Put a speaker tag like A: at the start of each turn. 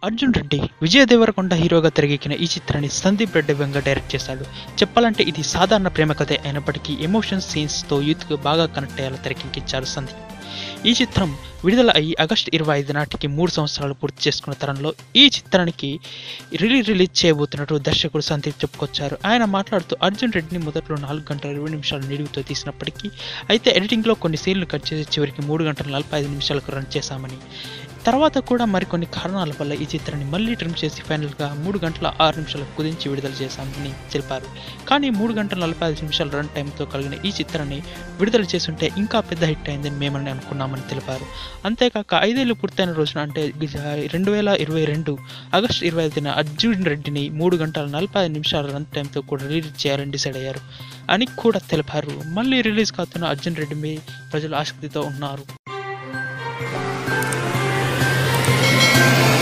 A: అర్జున్ రెడ్డి విజయ్ దేవరకొండ హీరోగా తెరకెక్కిన ఈ చిత్రాన్ని సందీప్ రెడ్డి వెంగ డైరెక్ట్ చేశాడు చెప్పాలంటే ఇది సాధారణ ప్రేమ కథే అయినప్పటికీ ఎమోషన్ సీన్స్తో యూత్కు బాగా కనెక్ట్ అయ్యేలా తెరకెక్కించారు సందీప్ ఈ చిత్రం విడుదల అయ్యి ఆగస్టు ఇరవై ఐదు నాటికి మూడు సంవత్సరాలు పూర్తి చేసుకున్న తరంలో ఈ చిత్రానికి రిలీజ్ రిలీజ్ చేయబోతున్నట్టు దర్శకుడు సందీప్ చెప్పుకొచ్చారు ఆయన మాట్లాడుతూ అర్జున్ రెడ్డిని మొదట్లో నాలుగు గంటల ఇరవై నిమిషాలు నిడివితో తీసినప్పటికీ అయితే ఎడిటింగ్లో కొన్ని సీన్లు కట్ చేసి చివరికి మూడు గంటల నలభై ఐదు నిమిషాలకు రన్ చేశామని తర్వాత కూడా మరికొన్ని కారణాల వల్ల ఈ చిత్రాన్ని మళ్ళీ ట్రిమ్ చేసి ఫైనల్గా మూడు గంటల ఆరు నిమిషాలకు కుదించి విడుదల చేశామని తెలిపారు కానీ మూడు గంటల నలభై ఐదు నిమిషాల రన్ టైంతో కలిగిన ఈ చిత్రాన్ని విడుదల చేస్తుంటే ఇంకా పెద్ద హిట్ అయిందని మేమని అనుకున్నామని తెలిపారు అంతేకాక ఐదేళ్లు పూర్తయిన రోజున అంటే రెండు వేల ఇరవై రెండు ఆగస్టు ఇరవై ఐదున అర్జున్ రెడ్డిని మూడు గంటల నలభై ఐదు నిమిషాల రన్ టైంతో కూడా రిలీజ్ చేయాలని డిసైడ్ అయ్యారు అని కూడా తెలిపారు మళ్ళీ రిలీజ్ కాతున్న అర్జున్ రెడ్డి మీద ప్రజలు ఆసక్తితో ఉన్నారు